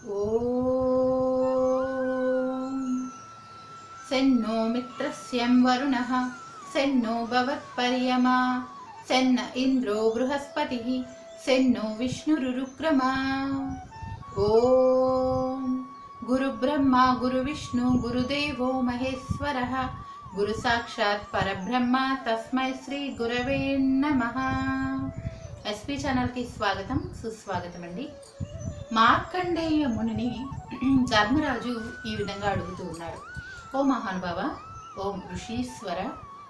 ॐ सेन्नो मित्रस्यं वरुणः सेन्नो भवत्पर्यमा सेन्न इन्द्रो बृहस्पतिः सेन्नो विष्णुरुरुक्रमा ॐ गुरुब्रह्मा गुरुविष्णु गुरुदेवो महेश्वरः गुरुसाक्षात् परब्रह्म తస్మై శ్రీ గురవే నమః ఎస్పీ ఛానల్కి స్వాగతం సుస్వాగతం అండి మార్కండేయ మునిని ధర్మరాజు ఈ విధంగా అడుగుతూ ఉన్నాడు ఓ మహానుభావ ఓం ఋషీశ్వర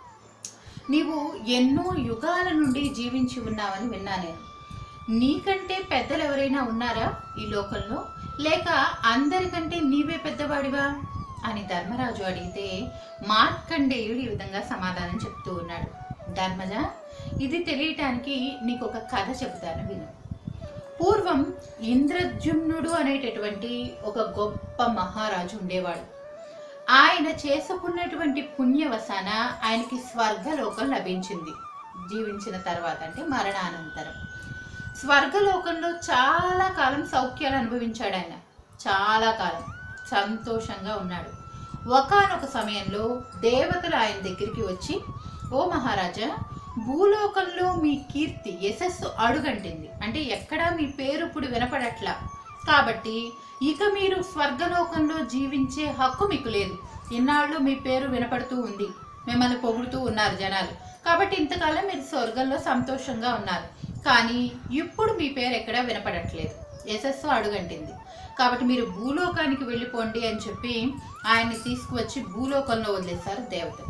నీవు ఎన్నో యుగాల నుండి జీవించి ఉన్నావని విన్నా నేను నీకంటే పెద్దలు ఎవరైనా ఉన్నారా ఈ లోకంలో లేక అందరికంటే నీవే పెద్దవాడివా అని ధర్మరాజు అడిగితే మార్కండేయుడు ఈ విధంగా సమాధానం చెప్తూ ఉన్నాడు ధర్మజ ఇది తెలియటానికి నీకు ఒక కథ చెబుతాను విను పూర్వం ఇంద్రజుమ్నుడు అనేటటువంటి ఒక గొప్ప మహారాజు ఉండేవాడు ఆయన చేసుకున్నటువంటి పుణ్యవసాన ఆయనకి స్వర్గలోకం లభించింది జీవించిన తర్వాత అంటే మరణానంతరం స్వర్గలోకంలో చాలా కాలం సౌఖ్యాలు అనుభవించాడు ఆయన చాలా కాలం సంతోషంగా ఉన్నాడు ఒకానొక సమయంలో దేవతలు ఆయన దగ్గరికి వచ్చి ఓ మహారాజా భూలోకంలో మీ కీర్తి యశస్సు అడుగంటింది అంటే ఎక్కడా మీ పేరు ఇప్పుడు వినపడట్లా కాబట్టి ఇక మీరు స్వర్గలోకంలో జీవించే హక్కు మీకు లేదు ఇన్నాళ్ళు మీ పేరు వినపడుతూ ఉంది మిమ్మల్ని పొగుడుతూ ఉన్నారు జనాలు కాబట్టి ఇంతకాలం మీరు స్వర్గంలో సంతోషంగా ఉన్నారు కానీ ఇప్పుడు మీ పేరు ఎక్కడా వినపడట్లేదు యశస్సు అడుగంటింది కాబట్టి మీరు భూలోకానికి వెళ్ళిపోండి అని చెప్పి ఆయన్ని తీసుకువచ్చి భూలోకంలో వదిలేశారు దేవతలు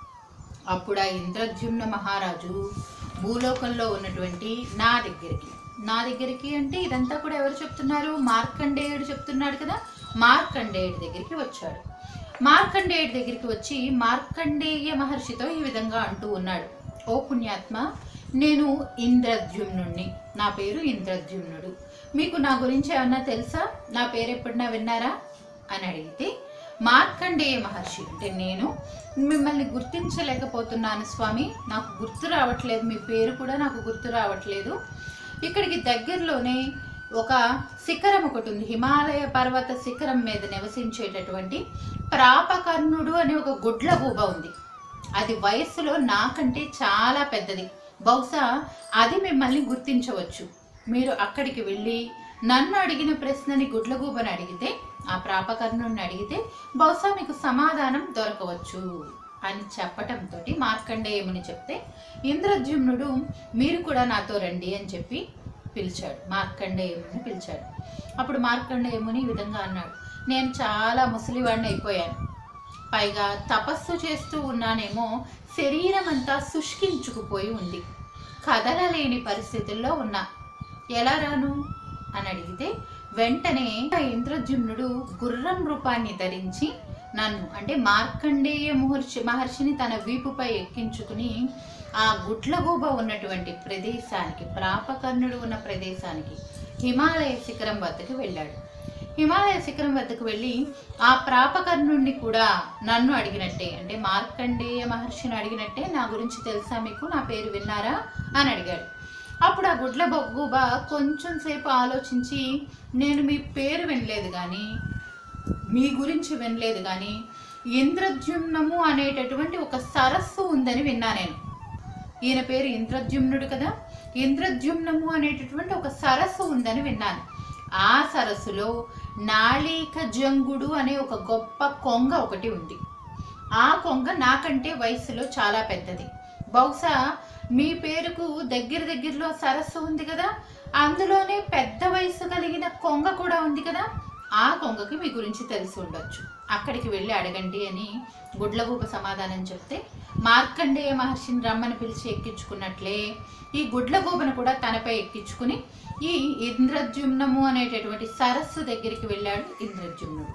అప్పుడు ఆ ఇంద్రజుమ్న మహారాజు భూలోకంలో ఉన్నటువంటి నా దగ్గరికి నా దగ్గరికి అంటే ఇదంతా కూడా ఎవరు చెప్తున్నారు మార్కండేయుడు చెప్తున్నాడు కదా మార్కండేయుడి దగ్గరికి వచ్చాడు మార్కండేయుడి దగ్గరికి వచ్చి మార్కండేయ మహర్షితో ఈ విధంగా అంటూ ఉన్నాడు ఓ పుణ్యాత్మ నేను ఇంద్రద్యుమ్నుణ్ణి నా పేరు ఇంద్రద్యుమ్నుడు మీకు నా గురించి ఏమన్నా తెలుసా నా పేరు ఎప్పుడన్నా విన్నారా అని అడిగితే మార్కండేయ మహర్షి అంటే నేను మిమ్మల్ని గుర్తించలేకపోతున్నాను స్వామి నాకు గుర్తు రావట్లేదు మీ పేరు కూడా నాకు గుర్తు రావట్లేదు ఇక్కడికి దగ్గరలోనే ఒక శిఖరం ఒకటి ఉంది హిమాలయ పర్వత శిఖరం మీద నివసించేటటువంటి ప్రాపకర్ణుడు అనే ఒక గుడ్ల గూబ ఉంది అది వయస్సులో నాకంటే చాలా పెద్దది బహుశా అది మిమ్మల్ని గుర్తించవచ్చు మీరు అక్కడికి వెళ్ళి నన్ను అడిగిన ప్రశ్నని గుడ్లగూబని అడిగితే ఆ ప్రాపకర్ణుడిని అడిగితే బహుశా మీకు సమాధానం దొరకవచ్చు అని చెప్పటంతో మార్కండేయముని చెప్తే ఇంద్రద్యుమ్నుడు మీరు కూడా నాతో రండి అని చెప్పి పిలిచాడు మార్కండేయముని పిలిచాడు అప్పుడు మార్కండేయముని ఈ విధంగా అన్నాడు నేను చాలా ముసలివాడిని అయిపోయాను పైగా తపస్సు చేస్తూ ఉన్నానేమో శరీరం అంతా శుష్కించుకుపోయి ఉంది కదలలేని పరిస్థితుల్లో ఉన్నా ఎలా రాను అని అడిగితే వెంటనే ఆ ఇంద్రజుమ్నుడు గుర్రం రూపాన్ని ధరించి నన్ను అంటే మార్కండేయ మహర్షి మహర్షిని తన వీపుపై ఎక్కించుకుని ఆ గుడ్లగూబ ఉన్నటువంటి ప్రదేశానికి ప్రాపకర్ణుడు ఉన్న ప్రదేశానికి హిమాలయ శిఖరం వద్దకు వెళ్ళాడు హిమాలయ శిఖరం వద్దకు వెళ్ళి ఆ ప్రాపకర్ణుణ్ణి కూడా నన్ను అడిగినట్టే అంటే మార్కండేయ మహర్షిని అడిగినట్టే నా గురించి తెలుసా మీకు నా పేరు విన్నారా అని అడిగాడు అప్పుడు ఆ గుడ్ల బొగ్గుబ కొంచెం సేపు ఆలోచించి నేను మీ పేరు వినలేదు కానీ మీ గురించి వినలేదు కానీ ఇంద్రద్యుమ్నము అనేటటువంటి ఒక సరస్సు ఉందని విన్నా నేను ఈయన పేరు ఇంద్రద్యుమ్నుడు కదా ఇంద్రద్యుమ్నము అనేటటువంటి ఒక సరస్సు ఉందని విన్నాను ఆ సరస్సులో నాళీక జంగుడు అనే ఒక గొప్ప కొంగ ఒకటి ఉంది ఆ కొంగ నాకంటే వయసులో చాలా పెద్దది బహుశా మీ పేరుకు దగ్గర దగ్గరలో సరస్సు ఉంది కదా అందులోనే పెద్ద వయసు కలిగిన కొంగ కూడా ఉంది కదా ఆ కొంగకి మీ గురించి తెలిసి ఉండొచ్చు అక్కడికి వెళ్ళి అడగండి అని గుడ్లగూబ సమాధానం చెప్తే మార్కండేయ మహర్షిని రమ్మని పిలిచి ఎక్కించుకున్నట్లే ఈ గుడ్లగూబను కూడా తనపై ఎక్కించుకుని ఈ ఇంద్రద్యుమ్నము అనేటటువంటి సరస్సు దగ్గరికి వెళ్ళాడు ఇంద్రద్యుమ్నుడు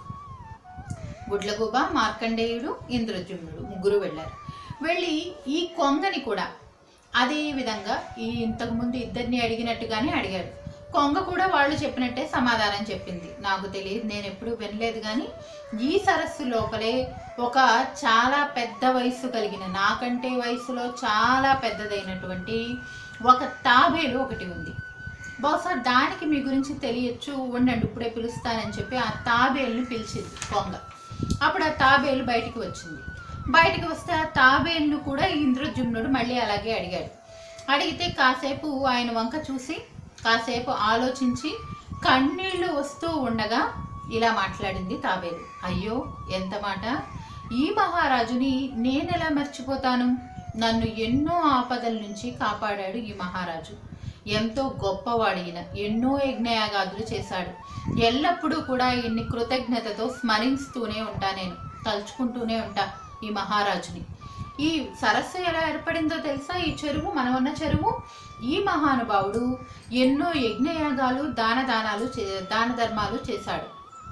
గుడ్లగూబ మార్కండేయుడు ఇంద్రద్యుమ్నుడు ముగ్గురు వెళ్ళారు వెళ్ళి ఈ కొంగని కూడా అదే విధంగా ఈ ఇంతకుముందు ఇద్దరిని అడిగినట్టుగానే అడిగాడు కొంగ కూడా వాళ్ళు చెప్పినట్టే సమాధానం చెప్పింది నాకు తెలియదు నేను ఎప్పుడూ వినలేదు కానీ ఈ సరస్సు లోపలే ఒక చాలా పెద్ద వయస్సు కలిగిన నాకంటే వయసులో చాలా పెద్దదైనటువంటి ఒక తాబేలు ఒకటి ఉంది బహుశా దానికి మీ గురించి తెలియచ్చు ఉండండి ఇప్పుడే పిలుస్తానని చెప్పి ఆ తాబేలుని పిలిచింది కొంగ అప్పుడు ఆ తాబేలు బయటికి వచ్చింది బయటికి వస్తే ఆ తాబేలును కూడా ఇంద్రజుమ్నుడు మళ్ళీ అలాగే అడిగాడు అడిగితే కాసేపు ఆయన వంక చూసి కాసేపు ఆలోచించి కన్నీళ్లు వస్తూ ఉండగా ఇలా మాట్లాడింది తాబేలు అయ్యో ఎంత మాట ఈ మహారాజుని నేనెలా మర్చిపోతాను నన్ను ఎన్నో ఆపదల నుంచి కాపాడాడు ఈ మహారాజు ఎంతో గొప్పవాడు ఈయన ఎన్నో యజ్ఞయాగాదులు చేశాడు ఎల్లప్పుడూ కూడా ఇన్ని కృతజ్ఞతతో స్మరిస్తూనే ఉంటా నేను తలుచుకుంటూనే ఉంటా ఈ మహారాజుని ఈ సరస్సు ఎలా ఏర్పడిందో తెలుసా ఈ చెరువు మనం ఉన్న చెరువు ఈ మహానుభావుడు ఎన్నో యజ్ఞయాగాలు దాన దానాలు చే- దాన ధర్మాలు చేశాడు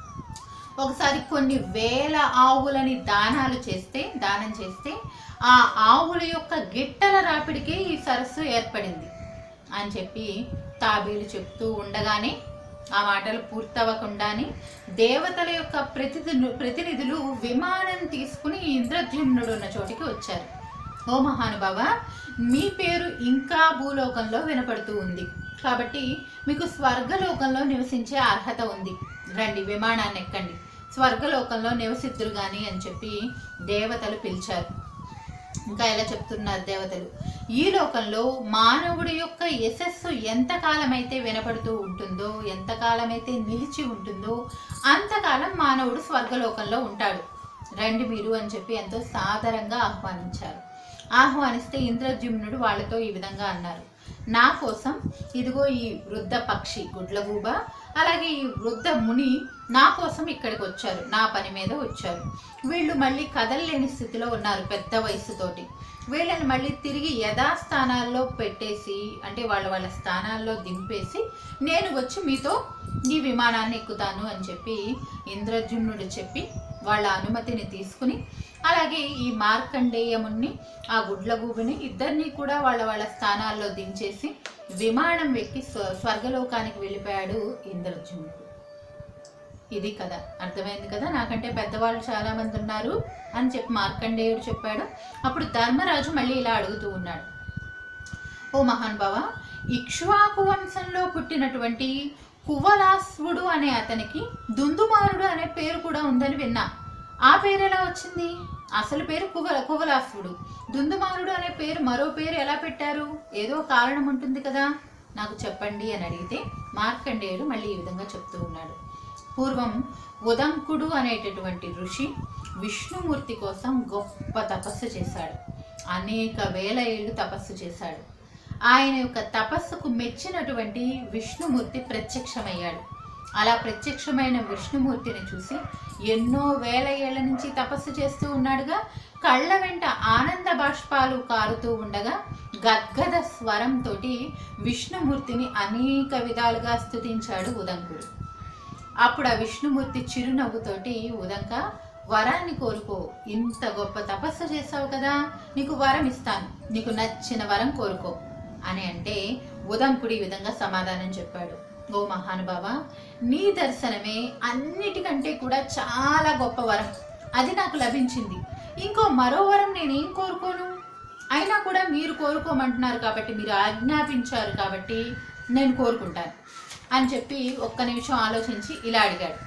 ఒకసారి కొన్ని వేల ఆవులని దానాలు చేస్తే దానం చేస్తే ఆ ఆవుల యొక్క గిట్టల రాపిడికే ఈ సరస్సు ఏర్పడింది అని చెప్పి తాబేలు చెప్తూ ఉండగానే ఆ మాటలు పూర్తవ్వకుండానే దేవతల యొక్క ప్రతినిధులు ప్రతినిధులు విమానం తీసుకుని ఇంద్రద్యుమ్నుడు ఉన్న చోటికి వచ్చారు ఓ మహానుభావ మీ పేరు ఇంకా భూలోకంలో వినపడుతూ ఉంది కాబట్టి మీకు స్వర్గలోకంలో నివసించే అర్హత ఉంది రండి విమానాన్ని ఎక్కండి స్వర్గలోకంలో నివసిద్దురు గాని అని చెప్పి దేవతలు పిలిచారు ఇంకా ఎలా చెప్తున్నారు దేవతలు ఈ లోకంలో మానవుడి యొక్క యశస్సు ఎంతకాలమైతే వినపడుతూ ఉంటుందో ఎంతకాలమైతే నిలిచి ఉంటుందో అంతకాలం మానవుడు స్వర్గలోకంలో ఉంటాడు రండి మీరు అని చెప్పి ఎంతో సాదరంగా ఆహ్వానించారు ఆహ్వానిస్తే ఇంద్రద్యుమ్నుడు వాళ్ళతో ఈ విధంగా అన్నారు నా కోసం ఇదిగో ఈ వృద్ధ పక్షి గుడ్లగూబ అలాగే ఈ వృద్ధ ముని నా కోసం ఇక్కడికి వచ్చారు నా పని మీద వచ్చారు వీళ్ళు మళ్ళీ కదలలేని స్థితిలో ఉన్నారు పెద్ద వయసుతోటి వీళ్ళని మళ్ళీ తిరిగి యథాస్థానాల్లో పెట్టేసి అంటే వాళ్ళ వాళ్ళ స్థానాల్లో దింపేసి నేను వచ్చి మీతో ఈ విమానాన్ని ఎక్కుతాను అని చెప్పి ఇంద్రజుమ్నుడు చెప్పి వాళ్ళ అనుమతిని తీసుకుని అలాగే ఈ మార్కండేయముని ఆ గుడ్లగూబుని ఇద్దరిని కూడా వాళ్ళ వాళ్ళ స్థానాల్లో దించేసి విమానం ఎక్కి స్వ- స్వర్గలోకానికి వెళ్ళిపోయాడు ఇంద్రజుమ్నుడు ఇది కదా అర్థమైంది కదా నాకంటే పెద్దవాళ్ళు చాలా మంది ఉన్నారు అని చెప్పి మార్కండేయుడు చెప్పాడు అప్పుడు ధర్మరాజు మళ్ళీ ఇలా అడుగుతూ ఉన్నాడు ఓ మహానుభావ ఇక్ష్వాకు వంశంలో పుట్టినటువంటి కువలాస్వుడు అనే అతనికి దుందుమారుడు అనే పేరు కూడా ఉందని విన్నా ఆ పేరు ఎలా వచ్చింది అసలు పేరు కువల కువలాస్వుడు దుందుమారుడు అనే పేరు మరో పేరు ఎలా పెట్టారు ఏదో కారణం ఉంటుంది కదా నాకు చెప్పండి అని అడిగితే మార్కండేయుడు మళ్ళీ ఈ విధంగా చెప్తూ ఉన్నాడు పూర్వం ఉదంకుడు అనేటటువంటి ఋషి విష్ణుమూర్తి కోసం గొప్ప తపస్సు చేశాడు అనేక వేల ఏళ్ళు తపస్సు చేశాడు ఆయన యొక్క తపస్సుకు మెచ్చినటువంటి విష్ణుమూర్తి ప్రత్యక్షమయ్యాడు అలా ప్రత్యక్షమైన విష్ణుమూర్తిని చూసి ఎన్నో వేల ఏళ్ల నుంచి తపస్సు చేస్తూ ఉన్నాడుగా కళ్ళ వెంట ఆనంద బాష్పాలు కారుతూ ఉండగా గద్గద స్వరంతో విష్ణుమూర్తిని అనేక విధాలుగా స్తుతించాడు ఉదంకుడు అప్పుడు ఆ విష్ణుమూర్తి చిరునవ్వుతోటి ఉదంక వరాన్ని కోరుకో ఇంత గొప్ప తపస్సు చేసావు కదా నీకు వరం ఇస్తాను నీకు నచ్చిన వరం కోరుకో అని అంటే ఉదంకుడు ఈ విధంగా సమాధానం చెప్పాడు ఓ మహానుభావ నీ దర్శనమే అన్నిటికంటే కూడా చాలా గొప్ప వరం అది నాకు లభించింది ఇంకో మరో వరం నేనేం కోరుకోను అయినా కూడా మీరు కోరుకోమంటున్నారు కాబట్టి మీరు ఆజ్ఞాపించారు కాబట్టి నేను కోరుకుంటాను అని చెప్పి ఒక్క నిమిషం ఆలోచించి ఇలా అడిగాడు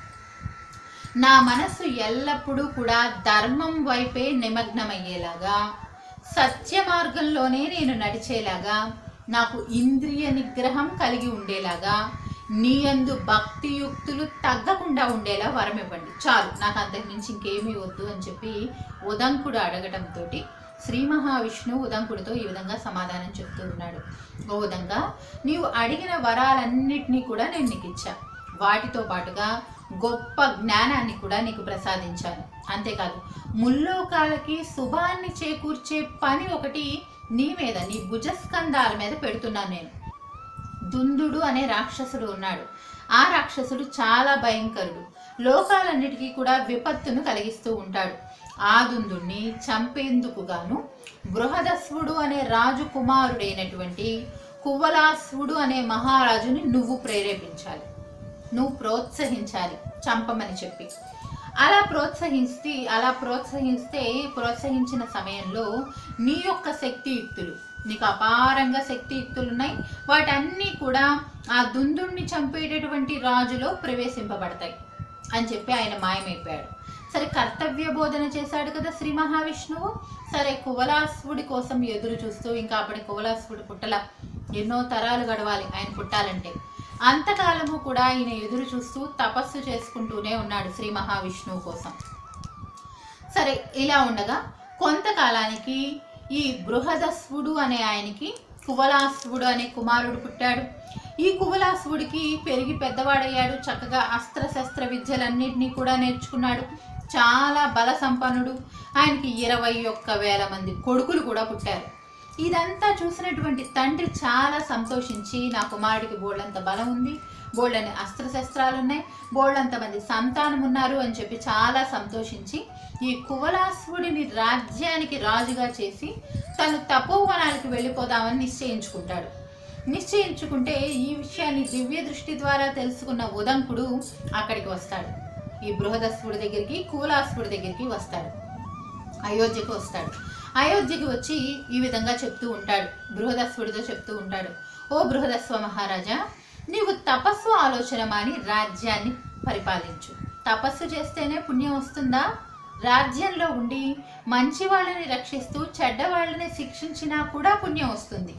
నా మనస్సు ఎల్లప్పుడూ కూడా ధర్మం వైపే నిమగ్నమయ్యేలాగా సత్య మార్గంలోనే నేను నడిచేలాగా నాకు ఇంద్రియ నిగ్రహం కలిగి ఉండేలాగా నీ యందు భక్తియుక్తులు తగ్గకుండా ఉండేలా వరం ఇవ్వండి చాలు నాకు అంతకు మించి ఇంకేమీ వద్దు అని చెప్పి ఉదంకుడు అడగటంతో శ్రీ మహావిష్ణువు ఉదంకుడితో ఈ విధంగా సమాధానం చెప్తూ ఉన్నాడు ఓ విధంగా నీవు అడిగిన వరాలన్నిటినీ కూడా నేను నీకు ఇచ్చా వాటితో పాటుగా గొప్ప జ్ఞానాన్ని కూడా నీకు ప్రసాదించాను అంతేకాదు ముల్లోకాలకి శుభాన్ని చేకూర్చే పని ఒకటి నీ మీద నీ భుజస్కంధాల మీద పెడుతున్నాను నేను దుందుడు అనే రాక్షసుడు ఉన్నాడు ఆ రాక్షసుడు చాలా భయంకరుడు లోకాలన్నిటికీ కూడా విపత్తును కలిగిస్తూ ఉంటాడు ఆ దుందుణ్ణి చంపేందుకు గాను బృహదస్వుడు అనే రాజు కుమారుడైనటువంటి కువ్వలాస్వుడు అనే మహారాజుని నువ్వు ప్రేరేపించాలి నువ్వు ప్రోత్సహించాలి చంపమని చెప్పి అలా ప్రోత్సహిస్తే అలా ప్రోత్సహిస్తే ప్రోత్సహించిన సమయంలో నీ యొక్క శక్తియుక్తులు నీకు అపారంగా శక్తియుక్తులు ఉన్నాయి వాటన్నీ కూడా ఆ దుందుణ్ణి చంపేటటువంటి రాజులో ప్రవేశింపబడతాయి అని చెప్పి ఆయన మాయమైపోయాడు సరే కర్తవ్య బోధన చేశాడు కదా శ్రీ మహావిష్ణువు సరే కువలాసుడి కోసం ఎదురు చూస్తూ ఇంకా అప్పటి కువలాసుడి పుట్టల ఎన్నో తరాలు గడవాలి ఆయన పుట్టాలంటే అంతకాలము కూడా ఆయన ఎదురు చూస్తూ తపస్సు చేసుకుంటూనే ఉన్నాడు శ్రీ మహావిష్ణువు కోసం సరే ఇలా ఉండగా కొంతకాలానికి ఈ బృహదస్వుడు అనే ఆయనకి కువలాస్వుడు అనే కుమారుడు పుట్టాడు ఈ కువలాస్వుడికి పెరిగి పెద్దవాడయ్యాడు చక్కగా అస్త్ర శస్త్ర విద్యలన్నింటినీ కూడా నేర్చుకున్నాడు చాలా బల సంపన్నుడు ఆయనకి ఇరవై ఒక్క వేల మంది కొడుకులు కూడా పుట్టారు ఇదంతా చూసినటువంటి తండ్రి చాలా సంతోషించి నా కుమారుడికి బోళ్ళంత బలం ఉంది బోళ్ళని అస్త్రశస్త్రాలు ఉన్నాయి బోళ్ళంత మంది సంతానం ఉన్నారు అని చెప్పి చాలా సంతోషించి ఈ కువలాసుడిని రాజ్యానికి రాజుగా చేసి తను తపోవనానికి వెళ్ళిపోదామని నిశ్చయించుకుంటాడు నిశ్చయించుకుంటే ఈ విషయాన్ని దివ్య దృష్టి ద్వారా తెలుసుకున్న ఉదంకుడు అక్కడికి వస్తాడు ఈ బృహదస్వుడి దగ్గరికి కువలాసుడి దగ్గరికి వస్తాడు అయోధ్యకు వస్తాడు అయోధ్యకి వచ్చి ఈ విధంగా చెప్తూ ఉంటాడు బృహదస్వుడితో చెప్తూ ఉంటాడు ఓ బృహదస్వ మహారాజా నీవు తపస్సు ఆలోచన మాని రాజ్యాన్ని పరిపాలించు తపస్సు చేస్తేనే పుణ్యం వస్తుందా రాజ్యంలో ఉండి మంచి వాళ్ళని రక్షిస్తూ చెడ్డ వాళ్ళని శిక్షించినా కూడా పుణ్యం వస్తుంది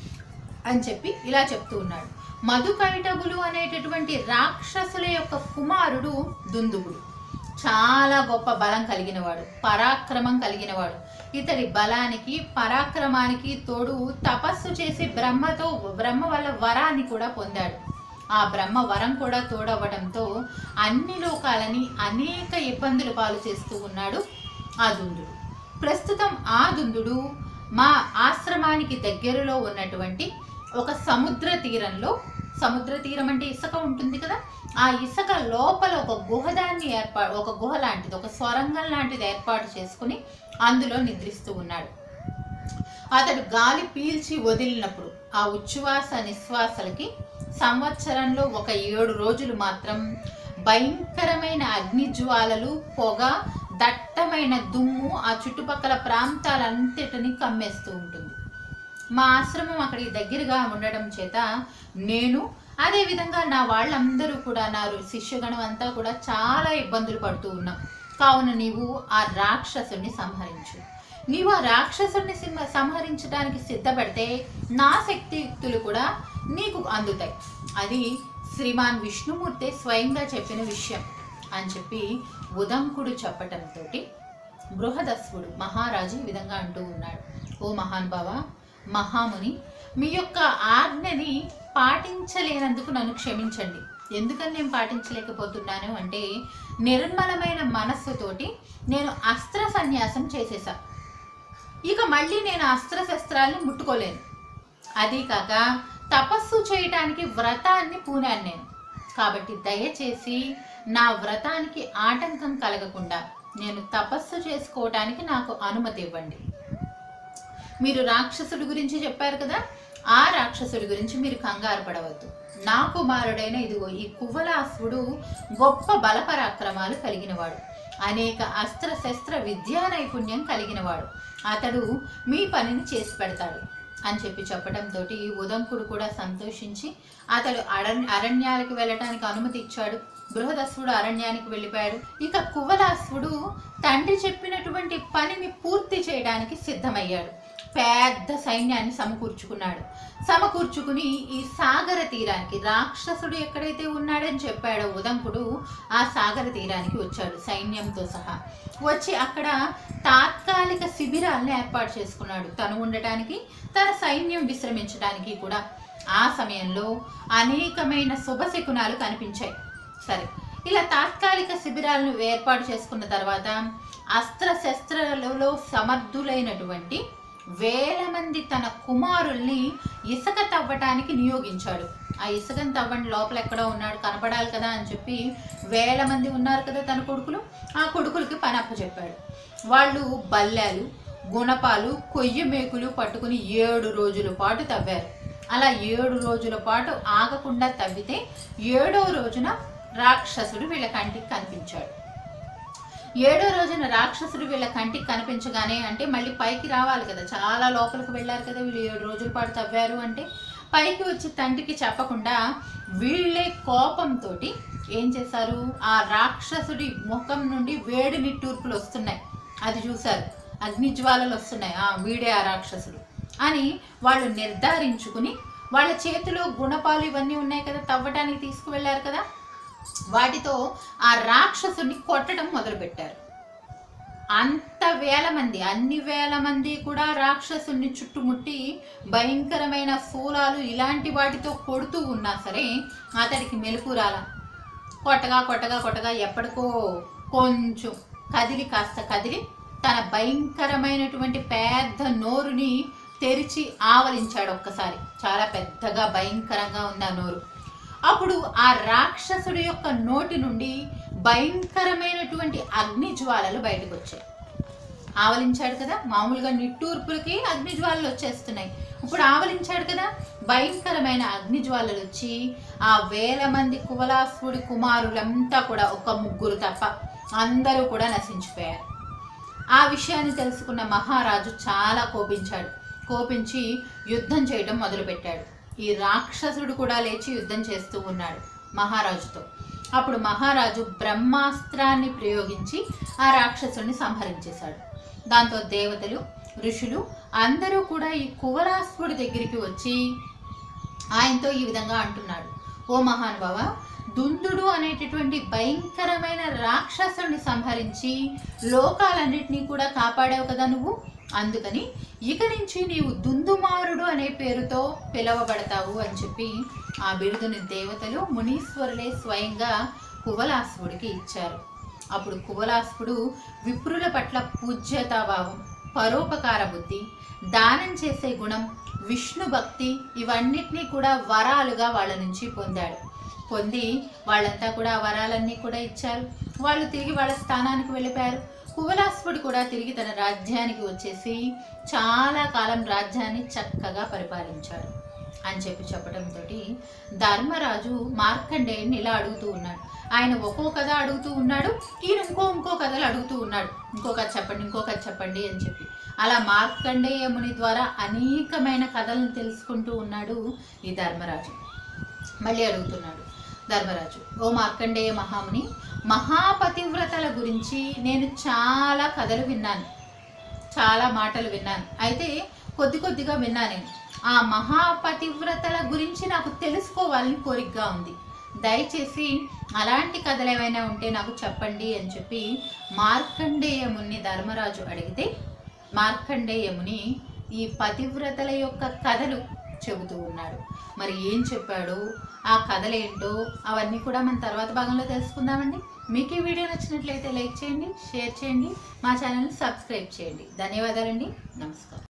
అని చెప్పి ఇలా చెప్తూ ఉన్నాడు మధుకైటబులు అనేటటువంటి రాక్షసుల యొక్క కుమారుడు దుందుగుడు చాలా గొప్ప బలం కలిగినవాడు పరాక్రమం కలిగినవాడు ఇతడి బలానికి పరాక్రమానికి తోడు తపస్సు చేసి బ్రహ్మతో బ్రహ్మ వల్ల వరాన్ని కూడా పొందాడు ఆ బ్రహ్మ వరం కూడా తోడవడంతో అన్ని లోకాలని అనేక ఇబ్బందులు పాలు చేస్తూ ఉన్నాడు ఆ దుందుడు ప్రస్తుతం ఆ దుందుడు మా ఆశ్రమానికి దగ్గరలో ఉన్నటువంటి ఒక సముద్ర తీరంలో సముద్ర తీరం అంటే ఇసుక ఉంటుంది కదా ఆ ఇసుక లోపల ఒక గుహదాన్ని ఏర్పాటు ఒక గుహ లాంటిది ఒక స్వరంగం లాంటిది ఏర్పాటు చేసుకుని అందులో నిద్రిస్తూ ఉన్నాడు అతడు గాలి పీల్చి వదిలినప్పుడు ఆ ఉచ్ఛ్వాస నిశ్వాసలకి సంవత్సరంలో ఒక ఏడు రోజులు మాత్రం భయంకరమైన అగ్ని జ్వాలలు పొగ దట్టమైన దుమ్ము ఆ చుట్టుపక్కల ప్రాంతాలంతటిని కమ్మేస్తూ ఉంటుంది మా ఆశ్రమం అక్కడికి దగ్గరగా ఉండడం చేత నేను అదేవిధంగా నా వాళ్ళందరూ కూడా నా శిష్యగణం అంతా కూడా చాలా ఇబ్బందులు పడుతూ ఉన్నాం కావున నీవు ఆ రాక్షసుని సంహరించు నీవు ఆ రాక్షసుని సింహ- సంహరించడానికి సిద్ధపడితే నా శక్తియుక్తులు కూడా నీకు అందుతాయి అది శ్రీమాన్ విష్ణుమూర్తి స్వయంగా చెప్పిన విషయం అని చెప్పి ఉదంకుడు చెప్పటంతో బృహదస్వుడు మహారాజు ఈ విధంగా అంటూ ఉన్నాడు ఓ మహానుభావ మహాముని మీ యొక్క ఆజ్ఞని పాటించలేనందుకు నన్ను క్షమించండి ఎందుకని నేను పాటించలేకపోతున్నాను అంటే నిర్మలమైన మనస్సుతోటి నేను అస్త్ర సన్యాసం చేసేసా ఇక మళ్ళీ నేను అస్త్ర శస్త్రాల్ని ముట్టుకోలేను అదీ కాక తపస్సు చేయటానికి వ్రతాన్ని పూనాను నేను కాబట్టి దయచేసి నా వ్రతానికి ఆటంకం కలగకుండా నేను తపస్సు చేసుకోవటానికి నాకు అనుమతి ఇవ్వండి మీరు రాక్షసుడి గురించి చెప్పారు కదా ఆ రాక్షసుడి గురించి మీరు కంగారు పడవద్దు నా కుమారుడైన ఇదిగో ఈ కువలాసుడు గొప్ప బలపరాక్రమాలు కలిగినవాడు అనేక అస్త్ర శస్త్ర విద్యా నైపుణ్యం కలిగినవాడు అతడు మీ పనిని చేసి పెడతాడు అని చెప్పి చెప్పడంతో ఉదంకుడు కూడా సంతోషించి అతడు అరణ్ అరణ్యాలకు వెళ్ళటానికి అనుమతి ఇచ్చాడు బృహదస్వుడు అరణ్యానికి వెళ్ళిపోయాడు ఇక కువలాసుడు తండ్రి చెప్పినటువంటి పనిని పూర్తి చేయడానికి సిద్ధమయ్యాడు పెద్ద సైన్యాన్ని సమకూర్చుకున్నాడు సమకూర్చుకుని ఈ సాగర తీరానికి రాక్షసుడు ఎక్కడైతే ఉన్నాడని చెప్పాడో ఉదంకుడు ఆ సాగర తీరానికి వచ్చాడు సైన్యంతో సహా వచ్చి అక్కడ తాత్కాలిక శిబిరాలను ఏర్పాటు చేసుకున్నాడు తను ఉండటానికి తన సైన్యం విశ్రమించడానికి కూడా ఆ సమయంలో అనేకమైన శుభశకునాలు కనిపించాయి సరే ఇలా తాత్కాలిక శిబిరాలను ఏర్పాటు చేసుకున్న తర్వాత అస్త్ర శస్త్రాలలో సమర్థులైనటువంటి వేల మంది తన కుమారుల్ని ఇసుక తవ్వటానికి నియోగించాడు ఆ ఇసుకను తవ్వండి లోపల ఎక్కడో ఉన్నాడు కనపడాలి కదా అని చెప్పి వేల మంది ఉన్నారు కదా తన కొడుకులు ఆ కొడుకులకి పని అప్పచెప్పాడు వాళ్ళు బల్లాలు గుణపాలు కొయ్య మేకులు పట్టుకుని ఏడు రోజుల పాటు తవ్వారు అలా ఏడు రోజుల పాటు ఆగకుండా తవ్వితే ఏడో రోజున రాక్షసుడు వీళ్ళ కంటికి కనిపించాడు ఏడో రోజున రాక్షసుడు వీళ్ళ కంటికి కనిపించగానే అంటే మళ్ళీ పైకి రావాలి కదా చాలా లోపలికి వెళ్ళారు కదా వీళ్ళు ఏడు రోజుల పాటు తవ్వారు అంటే పైకి వచ్చి తండ్రికి చెప్పకుండా వీళ్ళే కోపంతో ఏం చేశారు ఆ రాక్షసుడి ముఖం నుండి వేడి నిట్టూర్పులు వస్తున్నాయి అది చూశారు అగ్నిజ్వాలలు వస్తున్నాయి ఆ వీడే ఆ రాక్షసుడు అని వాళ్ళు నిర్ధారించుకుని వాళ్ళ చేతిలో గుణపాలు ఇవన్నీ ఉన్నాయి కదా తవ్వటానికి తీసుకువెళ్ళారు కదా వాటితో ఆ రాక్షసుని కొట్టడం మొదలుపెట్టారు అంత వేల మంది అన్ని వేల మంది కూడా రాక్షసుని చుట్టుముట్టి భయంకరమైన శూలాలు ఇలాంటి వాటితో కొడుతూ ఉన్నా సరే అతడికి మెలకు రాల కొట్టగా కొట్టగా కొట్టగా ఎప్పటికో కొంచెం కదిలి కాస్త కదిలి తన భయంకరమైనటువంటి పెద్ద నోరుని తెరిచి ఆవలించాడు ఒక్కసారి చాలా పెద్దగా భయంకరంగా ఉంది ఆ నోరు అప్పుడు ఆ రాక్షసుడి యొక్క నోటి నుండి భయంకరమైనటువంటి అగ్ని జ్వాలలు బయటకు వచ్చాయి ఆవలించాడు కదా మామూలుగా నిట్టూర్పులకి అగ్ని జ్వాలలు వచ్చేస్తున్నాయి ఇప్పుడు ఆవలించాడు కదా భయంకరమైన అగ్ని జ్వాలలు వచ్చి ఆ వేల మంది కువలాసుడి కుమారులంతా కూడా ఒక ముగ్గురు తప్ప అందరూ కూడా నశించిపోయారు ఆ విషయాన్ని తెలుసుకున్న మహారాజు చాలా కోపించాడు కోపించి యుద్ధం చేయడం మొదలుపెట్టాడు ఈ రాక్షసుడు కూడా లేచి యుద్ధం చేస్తూ ఉన్నాడు మహారాజుతో అప్పుడు మహారాజు బ్రహ్మాస్త్రాన్ని ప్రయోగించి ఆ రాక్షసుడిని సంహరించేశాడు దాంతో దేవతలు ఋషులు అందరూ కూడా ఈ కువరాసుడి దగ్గరికి వచ్చి ఆయనతో ఈ విధంగా అంటున్నాడు ఓ మహానుభావ దుందుడు అనేటటువంటి భయంకరమైన రాక్షసుని సంహరించి లోకాలన్నింటినీ కూడా కాపాడావు కదా నువ్వు అందుకని ఇక నుంచి నీవు దుందుమారుడు అనే పేరుతో పిలవబడతావు అని చెప్పి ఆ బిరుదుని దేవతలు మునీశ్వరులే స్వయంగా కువలాసుడికి ఇచ్చారు అప్పుడు కువలాసుడు విప్రుల పట్ల పూజ్యతాభావం పరోపకార బుద్ధి దానం చేసే గుణం విష్ణు భక్తి ఇవన్నిటినీ కూడా వరాలుగా వాళ్ళ నుంచి పొందాడు పొంది వాళ్ళంతా కూడా ఆ వరాలన్నీ కూడా ఇచ్చారు వాళ్ళు తిరిగి వాళ్ళ స్థానానికి వెళ్ళిపోయారు కువలాసుడు కూడా తిరిగి తన రాజ్యానికి వచ్చేసి చాలా కాలం రాజ్యాన్ని చక్కగా పరిపాలించాడు అని చెప్పి చెప్పడంతో ధర్మరాజు మార్కండేయుని ఇలా అడుగుతూ ఉన్నాడు ఆయన ఒక్కో కథ అడుగుతూ ఉన్నాడు ఈయన ఇంకో ఇంకో కథలు అడుగుతూ ఉన్నాడు ఇంకో కథ చెప్పండి ఇంకో కథ చెప్పండి అని చెప్పి అలా మార్కండేయ ముని ద్వారా అనేకమైన కథలను తెలుసుకుంటూ ఉన్నాడు ఈ ధర్మరాజు మళ్ళీ అడుగుతున్నాడు ధర్మరాజు ఓ మార్కండేయ మహాముని మహాపతివ్రతల గురించి నేను చాలా కథలు విన్నాను చాలా మాటలు విన్నాను అయితే కొద్ది కొద్దిగా విన్నాను నేను ఆ మహాపతివ్రతల గురించి నాకు తెలుసుకోవాలని కోరికగా ఉంది దయచేసి అలాంటి కథలు ఏమైనా ఉంటే నాకు చెప్పండి అని చెప్పి మార్కండేయముని ధర్మరాజు అడిగితే మార్కండేయముని ఈ పతివ్రతల యొక్క కథలు చెబుతూ ఉన్నాడు మరి ఏం చెప్పాడు ఆ కథలేంటో అవన్నీ కూడా మన తర్వాత భాగంలో తెలుసుకుందామండి మీకు ఈ వీడియో నచ్చినట్లయితే లైక్ చేయండి షేర్ చేయండి మా ఛానల్ని సబ్స్క్రైబ్ చేయండి ధన్యవాదాలండి నమస్కారం